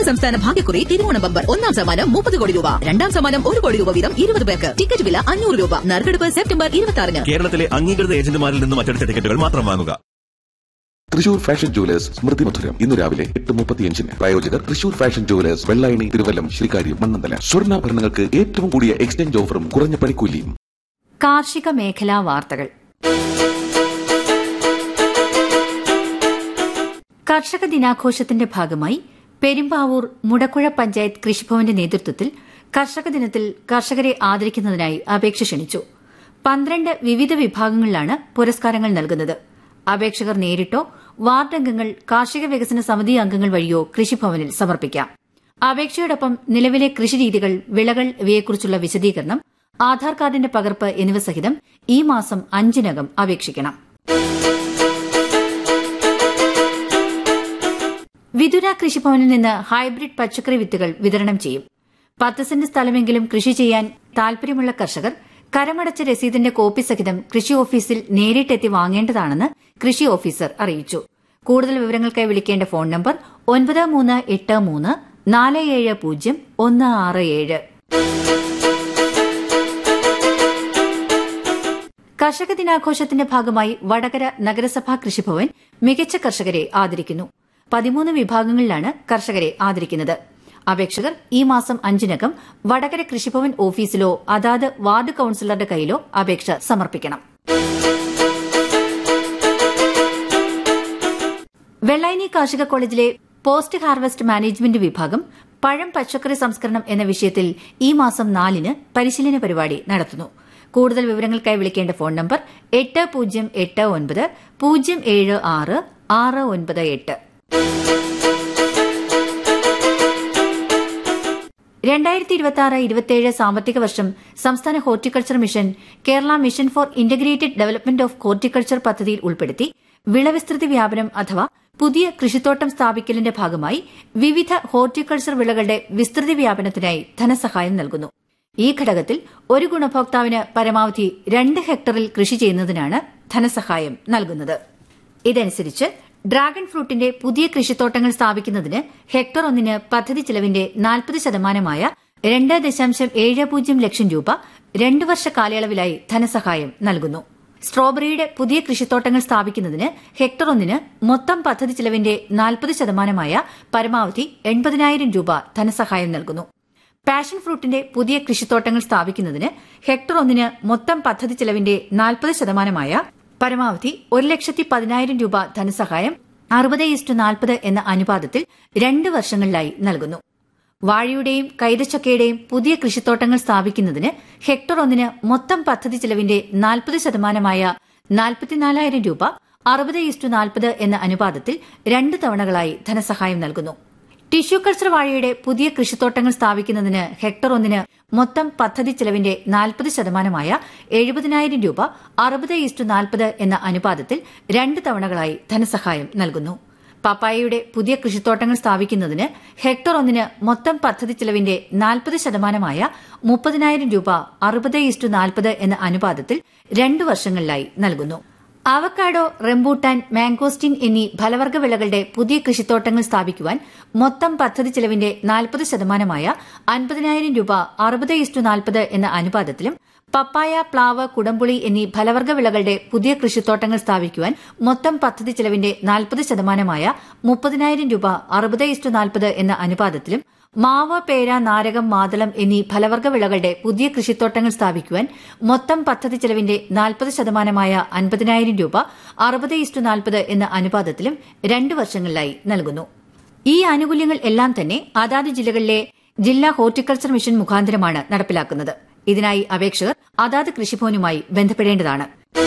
സംസ്ഥാന ഭാഗ്യക്കുറി തിരുവോണ ബമ്പർ ഒന്നാം സമ്മാനം മുപ്പത് കോടി രൂപ രണ്ടാം സമ്മാനം ഒരു കോടി രൂപ വീതം ഇരുപത് പേർക്ക് ടിക്കറ്റ് വില അഞ്ഞൂറ് രൂപ നറുക്കെടുപ്പ് സെപ്റ്റംബർ ഇരുപത്തി ആറിന് കേരളത്തിലെ അംഗീകൃത ഏജന്റുമാരിൽ നിന്നും മറ്റെടുത്ത ടിക്കറ്റുകൾ മാത്രം വാങ്ങുക തൃശൂർ ഫാഷൻ ജുവലേഴ്സ് സ്മൃതി മധുരം ഇന്ന് രാവിലെ എട്ട് മുപ്പത്തിയഞ്ചിന് പ്രായോജകർ തൃശൂർ ഫാഷൻ ജുവലേഴ്സ് വെള്ളായണി തിരുവല്ലം ശ്രീകാര്യം മണ്ണന്തല സ്വർണ്ണാഭരണങ്ങൾക്ക് ഏറ്റവും കൂടിയ എക്സ്ചേഞ്ച് ഓഫറും കുറഞ്ഞ പണിക്കൂലിയും കാർഷിക മേഖലാ വാർത്തകൾ കർഷക ദിനാഘോഷത്തിന്റെ ഭാഗമായി പെരുമ്പാവൂർ മുടക്കുഴ പഞ്ചായത്ത് കൃഷിഭവന്റെ നേതൃത്വത്തിൽ കർഷക ദിനത്തിൽ കർഷകരെ ആദരിക്കുന്നതിനായി അപേക്ഷ ക്ഷണിച്ചു പന്ത്രണ്ട് വിവിധ വിഭാഗങ്ങളിലാണ് പുരസ്കാരങ്ങൾ നൽകുന്നത് അപേക്ഷകർ നേരിട്ടോ വാർഡ് അംഗങ്ങൾ കാർഷിക വികസന സമിതി അംഗങ്ങൾ വഴിയോ കൃഷിഭവനിൽ സമർപ്പിക്കാം അപേക്ഷയോടൊപ്പം നിലവിലെ കൃഷിരീതികൾ വിളകൾ ഇവയെക്കുറിച്ചുള്ള വിശദീകരണം ആധാർ കാർഡിന്റെ പകർപ്പ് എന്നിവ സഹിതം ഈ മാസം അഞ്ചിനകം അപേക്ഷിക്കണം വിതുര കൃഷിഭവനിൽ നിന്ന് ഹൈബ്രിഡ് പച്ചക്കറി വിത്തുകൾ വിതരണം ചെയ്യും പത്ത് സെന്റ് സ്ഥലമെങ്കിലും കൃഷി ചെയ്യാൻ താൽപര്യമുള്ള കർഷകർ കരമടച്ച രസീതിന്റെ കോപ്പി സഹിതം കൃഷി ഓഫീസിൽ നേരിട്ടെത്തി വാങ്ങേണ്ടതാണെന്ന് കൃഷി ഓഫീസർ അറിയിച്ചു കൂടുതൽ വിവരങ്ങൾക്കായി വിളിക്കേണ്ട ഫോൺ നമ്പർ ഒൻപത് മൂന്ന് എട്ട് മൂന്ന് നാല് ഏഴ് പൂജ്യം ഒന്ന് ആറ് ഏഴ് കർഷക ദിനാഘോഷത്തിന്റെ ഭാഗമായി വടകര നഗരസഭാ കൃഷിഭവൻ മികച്ച കർഷകരെ ആദരിക്കുന്നു പതിമൂന്ന് വിഭാഗങ്ങളിലാണ് കർഷകരെ ആദരിക്കുന്നത് അപേക്ഷകർ ഈ മാസം അഞ്ചിനകം വടകര കൃഷിഭവൻ ഓഫീസിലോ അതാത് വാർഡ് കൌൺസിലറുടെ കയ്യിലോ അപേക്ഷ സമർപ്പിക്കണം വെള്ളായണി കാർഷിക കോളേജിലെ പോസ്റ്റ് ഹാർവസ്റ്റ് മാനേജ്മെന്റ് വിഭാഗം പഴം പച്ചക്കറി സംസ്കരണം എന്ന വിഷയത്തിൽ ഈ മാസം നാലിന് പരിശീലന പരിപാടി നടത്തുന്നു കൂടുതൽ വിവരങ്ങൾക്കായി വിളിക്കേണ്ട ഫോൺ നമ്പർ എട്ട് പൂജ്യം എട്ട് ഒൻപത് പൂജ്യം ഏഴ് ആറ് ആറ് ഒൻപത് എട്ട് രണ്ടായിരത്തി ഇരുപത്തി ആറ് ഇരുപത്തിയേഴ് സാമ്പത്തിക വർഷം സംസ്ഥാന horticulture mission Kerala mission for integrated development of horticulture പദ്ധതിയിൽ ഉൾപ്പെടുത്തി വിളവിസ്തൃതി വ്യാപനം അഥവാ പുതിയ കൃഷിത്തോട്ടം സ്ഥാപിക്കലിന്റെ ഭാഗമായി വിവിധ ഹോർട്ടിക്കൾച്ചർ വിളകളുടെ വിസ്തൃതി വ്യാപനത്തിനായി ധനസഹായം നൽകുന്നു ഈ ഘടകത്തിൽ ഒരു ഗുണഭോക്താവിന് പരമാവധി രണ്ട് ഹെക്ടറിൽ കൃഷി ചെയ്യുന്നതിനാണ് ധനസഹായം നൽകുന്നത് ഇതനുസരിച്ച് ഡ്രാഗൺ ഫ്രൂട്ടിന്റെ പുതിയ കൃഷിത്തോട്ടങ്ങൾ സ്ഥാപിക്കുന്നതിന് ഹെക്ടർ ഒന്നിന് പദ്ധതി ചെലവിന്റെ നാൽപ്പത് ശതമാനമായ രണ്ട് ദശാംശം ഏഴ് പൂജ്യം ലക്ഷം രൂപ രണ്ടു വർഷ കാലയളവിലായി ധനസഹായം നൽകുന്നു സ്ട്രോബെറിയുടെ പുതിയ കൃഷിത്തോട്ടങ്ങൾ സ്ഥാപിക്കുന്നതിന് ഹെക്ടർ ഒന്നിന് മൊത്തം പദ്ധതി ചെലവിന്റെ നാൽപ്പത് ശതമാനമായ പരമാവധി എൺപതിനായിരം രൂപ ധനസഹായം നൽകുന്നു പാഷൻ ഫ്രൂട്ടിന്റെ പുതിയ കൃഷിത്തോട്ടങ്ങൾ സ്ഥാപിക്കുന്നതിന് ഹെക്ടർ ഒന്നിന് മൊത്തം പദ്ധതി ചെലവിന്റെ നാൽപ്പത് ശതമാനമായ പരമാവധി ഒരു ലക്ഷത്തി പതിനായിരം രൂപ ധനസഹായം അറുപത് ഇസ്റ്റു നാൽപ്പത് എന്ന അനുപാതത്തിൽ രണ്ട് വർഷങ്ങളിലായി നൽകുന്നു വാഴയുടെയും കൈതച്ചക്കയുടെയും പുതിയ കൃഷിത്തോട്ടങ്ങൾ സ്ഥാപിക്കുന്നതിന് ഹെക്ടർ ഒന്നിന് മൊത്തം പദ്ധതി ചെലവിന്റെ നാൽപ്പത് ശതമാനമായ നാൽപ്പത്തിനാലായിരം രൂപ അറുപത് ഇസ്റ്റു നാൽപ്പത് എന്ന അനുപാതത്തിൽ രണ്ട് തവണകളായി ധനസഹായം നൽകുന്നു ടിഷ്യൂ കൾച്ചർ വാഴയുടെ പുതിയ കൃഷിത്തോട്ടങ്ങൾ സ്ഥാപിക്കുന്നതിന് ഹെക്ടർ ഒന്നിന് മൊത്തം പദ്ധതി ചെലവിന്റെ നാൽപ്പത് ശതമാനമായ എഴുപതിനായിരം രൂപ അറുപത് ഇസ്റ്റു നാൽപ്പത് എന്ന അനുപാതത്തിൽ രണ്ട് തവണകളായി ധനസഹായം നൽകുന്നു പപ്പായയുടെ പുതിയ കൃഷിത്തോട്ടങ്ങൾ സ്ഥാപിക്കുന്നതിന് ഹെക്ടർ ഒന്നിന് മൊത്തം പദ്ധതി ചെലവിന്റെ നാൽപ്പത് ശതമാനമായ മുപ്പതിനായിരം രൂപ അറുപത് ഇസ്റ്റു നാൽപ്പത് എന്ന അനുപാതത്തിൽ രണ്ട് വർഷങ്ങളിലായി നൽകുന്നു അവക്കാഡോ റംബൂട്ടാൻ മാംഗോസ്റ്റിൻ എന്നീ ഫലവർഗ വിളകളുടെ പുതിയ കൃഷിത്തോട്ടങ്ങൾ സ്ഥാപിക്കുവാൻ മൊത്തം പദ്ധതി ചെലവിന്റെ നാൽപ്പത് ശതമാനമായ അൻപതിനായിരം രൂപ അറുപത് ഇസ്റ്റു നാൽപ്പത് എന്ന അനുപാതത്തിലും പപ്പായ പ്ലാവ് കുടംപുളി എന്നീ ഫലവർഗ വിളകളുടെ പുതിയ കൃഷിത്തോട്ടങ്ങൾ സ്ഥാപിക്കുവാൻ മൊത്തം പദ്ധതി ചെലവിന്റെ നാൽപ്പത് ശതമാനമായ മുപ്പതിനായിരം രൂപ അറുപത് ഇസ്റ്റു നാൽപ്പത് എന്ന അനുപാതത്തിലും മാവ് പേര നാരകം മാതളം എന്നീ ഫലവർഗ വിളകളുടെ പുതിയ കൃഷിത്തോട്ടങ്ങൾ സ്ഥാപിക്കുവാൻ മൊത്തം പദ്ധതി ചെലവിന്റെ നാൽപ്പത് ശതമാനമായ അൻപതിനായിരം രൂപ അറുപത് ഇസ്റ്റു നാൽപ്പത് എന്ന അനുപാതത്തിലും രണ്ട് വർഷങ്ങളിലായി നൽകുന്നു ഈ ആനുകൂല്യങ്ങൾ എല്ലാം തന്നെ അതാത് ജില്ലകളിലെ ജില്ലാ ഹോർട്ടിക്കൾച്ചർ മിഷൻ മുഖാന്തരമാണ് നടപ്പിലാക്കുന്നത് ഇതിനായി അപേക്ഷകർ അതാത് കൃഷിഭവനുമായി ബന്ധപ്പെടേണ്ടതാണ്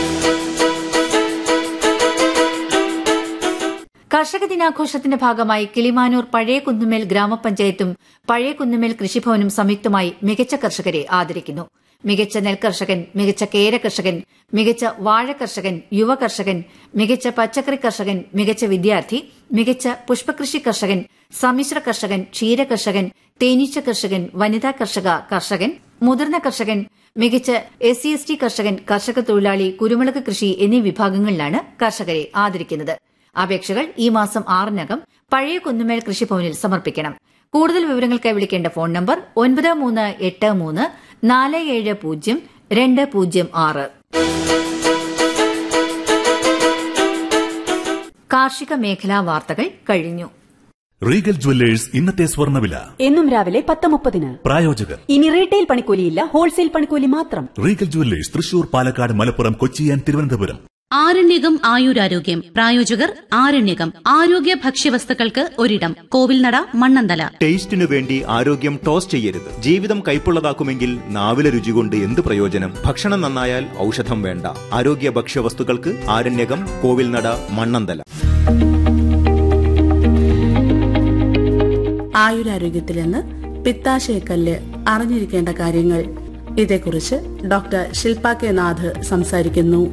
കർഷക ദിനാഘോഷത്തിന്റെ ഭാഗമായി കിളിമാനൂർ പഴയ കുന്നുമേൽ ഗ്രാമപഞ്ചായത്തും പഴയ കുന്നുമേൽ കൃഷിഭവനും സംയുക്തമായി മികച്ച കർഷകരെ ആദരിക്കുന്നു മികച്ച നെൽകർഷകൻ മികച്ച കേര കർഷകൻ മികച്ച വാഴ കർഷകൻ യുവ കർഷകൻ മികച്ച പച്ചക്കറി കർഷകൻ മികച്ച വിദ്യാർത്ഥി മികച്ച പുഷ്പകൃഷി കർഷകൻ സമ്മിശ്ര കർഷകൻ ക്ഷീര കർഷകൻ തേനീച്ച കർഷകൻ വനിതാ കർഷക കർഷകൻ മുതിർന്ന കർഷകൻ മികച്ച എസ് സി എസ് ടി കർഷകൻ കർഷക തൊഴിലാളി കുരുമുളക് കൃഷി എന്നീ വിഭാഗങ്ങളിലാണ് കർഷകരെ ആദരിക്കുന്നത് അപേക്ഷകൾ ഈ മാസം ആറിനകം പഴയ കുന്നുമേൽ കൃഷിഭവനിൽ സമർപ്പിക്കണം കൂടുതൽ വിവരങ്ങൾക്കായി വിളിക്കേണ്ട ഫോൺ നമ്പർ ഒൻപത് മൂന്ന് എട്ട് മൂന്ന് നാല് ഏഴ് പൂജ്യം രണ്ട് പൂജ്യം ആറ് കാർഷിക മേഖലാ വാർത്തകൾ കഴിഞ്ഞു റീഗൽ ജുവല്ലേഴ്സ് ഇന്നത്തെ സ്വർണ്ണവില എന്നും രാവിലെ പത്ത് മുപ്പതിന് പ്രായോജകർ ഇനി റീറ്റെയിൽ പണിക്കൂലിയില്ല ഹോൾസെയിൽ പണിക്കൂലി മാത്രം regal jewellers Thrissur Palakkad Malappuram Kochi and Thiruvananthapuram Aranyakam ആയുരാരോഗ്യം പ്രായോജകർ ആരണ്യകം ആരോഗ്യ ഭക്ഷ്യവസ്തുക്കൾക്ക് ഒരിടം കോവിൽനട മണ്ണന്തല ടേസ്റ്റിനു വേണ്ടി ആരോഗ്യം ടോസ് ചെയ്യരുത് ജീവിതം കൈപ്പുള്ളതാക്കുമെങ്കിൽ നാവിലെ രുചി കൊണ്ട് എന്ത് പ്രയോജനം ഭക്ഷണം നന്നായാൽ ഔഷധം വേണ്ട ആരോഗ്യ ഭക്ഷ്യവസ്തുക്കൾക്ക് ആരണ്യകം കോവിൽനട മണ്ണന്തല ആയുരാരോഗ്യത്തിൽ നിന്ന് പിത്താശയക്കല്ല് അറിഞ്ഞിരിക്കേണ്ട കാര്യങ്ങൾ ഇതേക്കുറിച്ച് ഡോക്ടർ ശില്പ കെ നാഥ് സംസാരിക്കുന്നു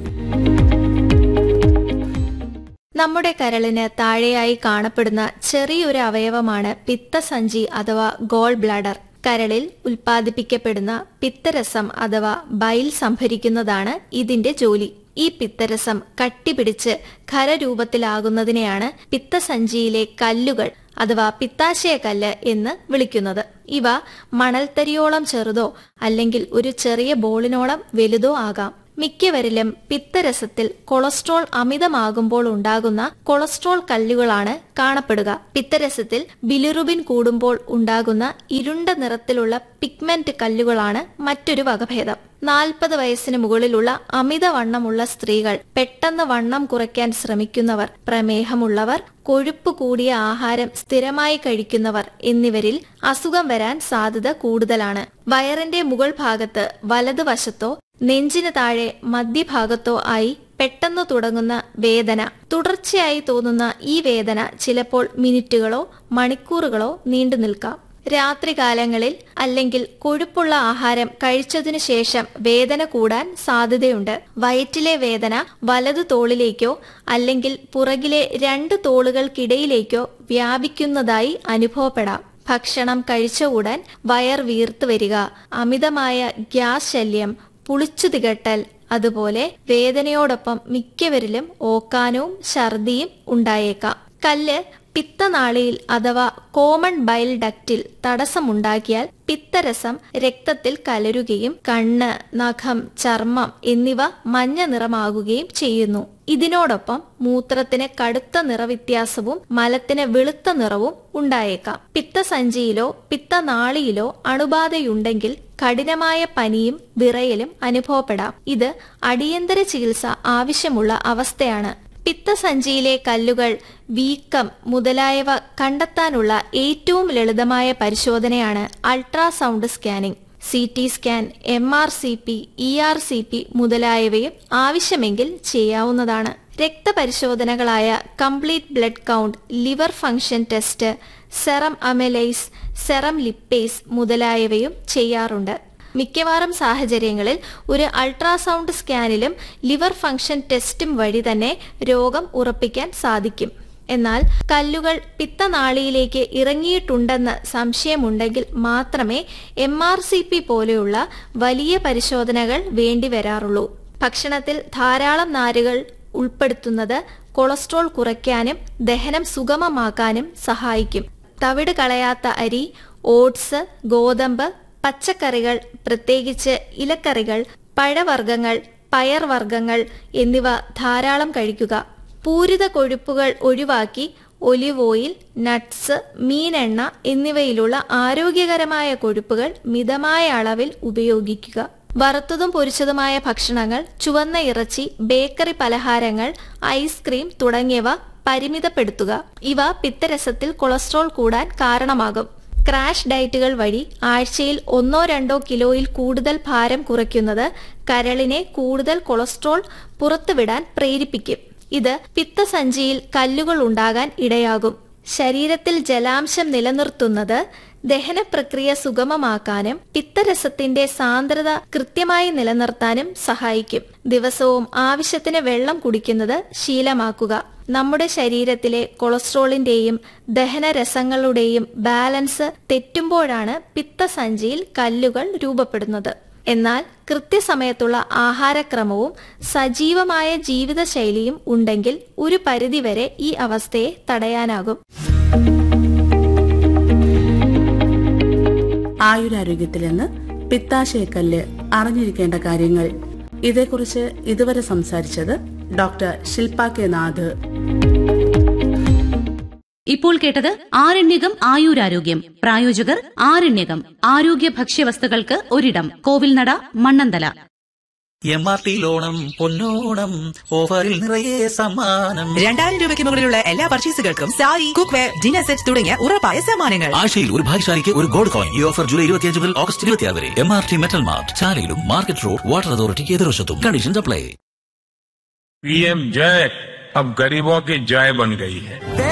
നമ്മുടെ കരളിന് താഴെയായി കാണപ്പെടുന്ന ചെറിയൊരു അവയവമാണ് പിത്തസഞ്ചി അഥവാ ഗോൾ ബ്ലാഡർ കരളിൽ ഉൽപ്പാദിപ്പിക്കപ്പെടുന്ന പിത്തരസം അഥവാ ബൈൽ സംഭരിക്കുന്നതാണ് ഇതിന്റെ ജോലി ഈ പിത്തരസം കട്ടിപിടിച്ച് ഖരരൂപത്തിലാകുന്നതിനെയാണ് പിത്തസഞ്ചിയിലെ കല്ലുകൾ അഥവാ പിത്താശയ കല്ല് എന്ന് വിളിക്കുന്നത് ഇവ മണൽത്തരിയോളം ചെറുതോ അല്ലെങ്കിൽ ഒരു ചെറിയ ബോളിനോളം വലുതോ ആകാം മിക്കവരിലും പിത്തരസത്തിൽ കൊളസ്ട്രോൾ അമിതമാകുമ്പോൾ ഉണ്ടാകുന്ന കൊളസ്ട്രോൾ കല്ലുകളാണ് കാണപ്പെടുക പിത്തരസത്തിൽ ബിലിറുബിൻ കൂടുമ്പോൾ ഉണ്ടാകുന്ന ഇരുണ്ട നിറത്തിലുള്ള പിഗ്മെന്റ് കല്ലുകളാണ് മറ്റൊരു വകഭേദം നാൽപ്പത് വയസ്സിന് മുകളിലുള്ള അമിതവണ്ണമുള്ള സ്ത്രീകൾ പെട്ടെന്ന് വണ്ണം കുറയ്ക്കാൻ ശ്രമിക്കുന്നവർ പ്രമേഹമുള്ളവർ കൊഴുപ്പ് കൂടിയ ആഹാരം സ്ഥിരമായി കഴിക്കുന്നവർ എന്നിവരിൽ അസുഖം വരാൻ സാധ്യത കൂടുതലാണ് വയറിന്റെ മുകൾ ഭാഗത്ത് വലതുവശത്തോ നെഞ്ചിന് താഴെ മധ്യഭാഗത്തോ ആയി പെട്ടെന്ന് തുടങ്ങുന്ന വേദന തുടർച്ചയായി തോന്നുന്ന ഈ വേദന ചിലപ്പോൾ മിനിറ്റുകളോ മണിക്കൂറുകളോ നീണ്ടു നിൽക്കാം രാത്രികാലങ്ങളിൽ അല്ലെങ്കിൽ കൊഴുപ്പുള്ള ആഹാരം കഴിച്ചതിനു ശേഷം വേദന കൂടാൻ സാധ്യതയുണ്ട് വയറ്റിലെ വേദന വലതു തോളിലേക്കോ അല്ലെങ്കിൽ പുറകിലെ രണ്ട് തോളുകൾക്കിടയിലേക്കോ വ്യാപിക്കുന്നതായി അനുഭവപ്പെടാം ഭക്ഷണം കഴിച്ച ഉടൻ വയർ വീർത്തു വരിക അമിതമായ ഗ്യാസ് ശല്യം പുളിച്ചു തികട്ടൽ അതുപോലെ വേദനയോടൊപ്പം മിക്കവരിലും ഓക്കാനവും ഛർദിയും ഉണ്ടായേക്കാം കല്ല് പിത്തനാളിയിൽ അഥവാ കോമൺ ബൈൽ ഡക്റ്റിൽ തടസ്സമുണ്ടാക്കിയാൽ പിത്തരസം രക്തത്തിൽ കലരുകയും കണ്ണ് നഖം ചർമ്മം എന്നിവ മഞ്ഞ നിറമാകുകയും ചെയ്യുന്നു ഇതിനോടൊപ്പം മൂത്രത്തിന് കടുത്ത നിറവ്യത്യാസവും മലത്തിന് വെളുത്ത നിറവും ഉണ്ടായേക്കാം പിത്തസഞ്ചിയിലോ പിത്തനാളിയിലോ അണുബാധയുണ്ടെങ്കിൽ കഠിനമായ പനിയും വിറയലും അനുഭവപ്പെടാം ഇത് അടിയന്തര ചികിത്സ ആവശ്യമുള്ള അവസ്ഥയാണ് പിത്തസഞ്ചിയിലെ കല്ലുകൾ വീക്കം മുതലായവ കണ്ടെത്താനുള്ള ഏറ്റവും ലളിതമായ പരിശോധനയാണ് ultrasound scanning C T scan M R C P E R C P മുതലായവയും ആവശ്യമെങ്കിൽ ചെയ്യാവുന്നതാണ് രക്തപരിശോധനകളായ complete blood count liver function test serum amylase serum lipase മുതലായവയും ചെയ്യാറുണ്ട് മിക്കവാറും സാഹചര്യങ്ങളിൽ ഒരു അൾട്രാസൗണ്ട് സ്കാനിലും ലിവർ ഫംഗ്ഷൻ ടെസ്റ്റും വഴി തന്നെ രോഗം ഉറപ്പിക്കാൻ സാധിക്കും എന്നാൽ കല്ലുകൾ പിത്തനാളിയിലേക്ക് ഇറങ്ങിയിട്ടുണ്ടെന്ന് സംശയമുണ്ടെങ്കിൽ മാത്രമേ എം ആർ സി പി പോലെയുള്ള വലിയ പരിശോധനകൾ വേണ്ടിവരാറുള്ളൂ ഭക്ഷണത്തിൽ ധാരാളം നാരുകൾ ഉൾപ്പെടുത്തുന്നത് കൊളസ്ട്രോൾ കുറയ്ക്കാനും ദഹനം സുഗമമാക്കാനും സഹായിക്കും തവിട് കളയാത്ത അരി ഓട്സ് ഗോതമ്പ് പച്ചക്കറികൾ പ്രത്യേകിച്ച് ഇലക്കറികൾ പഴവർഗ്ഗങ്ങൾ പയർവർഗ്ഗങ്ങൾ എന്നിവ ധാരാളം കഴിക്കുക പൂരിത കൊഴുപ്പുകൾ ഒഴിവാക്കി ഒലിവ് ഓയിൽ നട്ട്സ് മീനെണ്ണ എന്നിവയിലുള്ള ആരോഗ്യകരമായ കൊഴുപ്പുകൾ മിതമായ അളവിൽ ഉപയോഗിക്കുക വറുത്തതും പൊരിച്ചതുമായ ഭക്ഷണങ്ങൾ ചുവന്ന ഇറച്ചി ബേക്കറി പലഹാരങ്ങൾ ഐസ്ക്രീം തുടങ്ങിയവ പരിമിതപ്പെടുത്തുക ഇവ പിത്തരസത്തിൽ കൊളസ്ട്രോൾ കൂടാൻ കാരണമാകും ക്രാഷ് ഡയറ്റുകൾ വഴി ആഴ്ചയിൽ ഒന്നോ രണ്ടോ കിലോയിൽ കൂടുതൽ ഭാരം കുറയ്ക്കുന്നത് കരളിനെ കൂടുതൽ കൊളസ്ട്രോൾ പുറത്തുവിടാൻ പ്രേരിപ്പിക്കും ഇത് പിത്തസഞ്ചിയിൽ കല്ലുകൾ ഉണ്ടാകാൻ ഇടയാകും ശരീരത്തിൽ ജലാംശം നിലനിർത്തുന്നത് ദഹന പ്രക്രിയ സുഗമമാക്കാനും പിത്തരസത്തിന്റെ സാന്ദ്രത കൃത്യമായി നിലനിർത്താനും സഹായിക്കും ദിവസവും ആവശ്യത്തിന് വെള്ളം കുടിക്കുന്നത് ശീലമാക്കുക നമ്മുടെ ശരീരത്തിലെ കൊളസ്ട്രോളിന്റെയും ദഹനരസങ്ങളുടെയും ബാലൻസ് തെറ്റുമ്പോഴാണ് പിത്തസഞ്ചിയിൽ കല്ലുകൾ രൂപപ്പെടുന്നത് എന്നാൽ കൃത്യസമയത്തുള്ള ആഹാരക്രമവും സജീവമായ ജീവിതശൈലിയും ഉണ്ടെങ്കിൽ ഒരു പരിധിവരെ ഈ അവസ്ഥയെ തടയാനാകും ആയുരാരോഗ്യത്തിൽ നിന്ന് പിത്താശയക്കല്ല് അറിഞ്ഞിരിക്കേണ്ട കാര്യങ്ങൾ ഇതേക്കുറിച്ച് ഇതുവരെ സംസാരിച്ചത് ഡോക്ടർ ശില്പ കെ നാഥ് ഇപ്പോൾ കേട്ടത് ആരണ്യകം ആയുരാരോഗ്യം പ്രായോജകർ ആരണ്യകം ആരോഗ്യ ഭക്ഷ്യവസ്തുക്കൾക്ക് ഒരിടം Kovilnada Mannanthala M R T ലോണം പൊന്നോണം ഓഫറിൽ നിറയെ സമ്മാനം രണ്ടായിരം രൂപയ്ക്ക് മുകളിലുള്ള എല്ലാ പർച്ചേസുകൾക്കും sari cookware dinner set തുടങ്ങിയ ഉറപ്പായ സമ്മാനങ്ങൾ ആഴ്ചയിൽ ഒരു ഭാഗ്യശാലിക്ക് ഒരു ഗോൾഡ് കോയിൻ ഈ ഓഫർ ജൂലൈ ഇരുപത്തിയഞ്ച് മുതൽ ഓഗസ്റ്റ് ഇരുപത്തിയാറ് വരെ M R T metal mart ചാലയിലും മാർക്കറ്റ് റോഡ് വാട്ടർ അതോറിറ്റി എതിർവശത്തും കണ്ടീഷൻസ് അപ്ലൈ पीएम जय अब गरीबों की जय बन गई है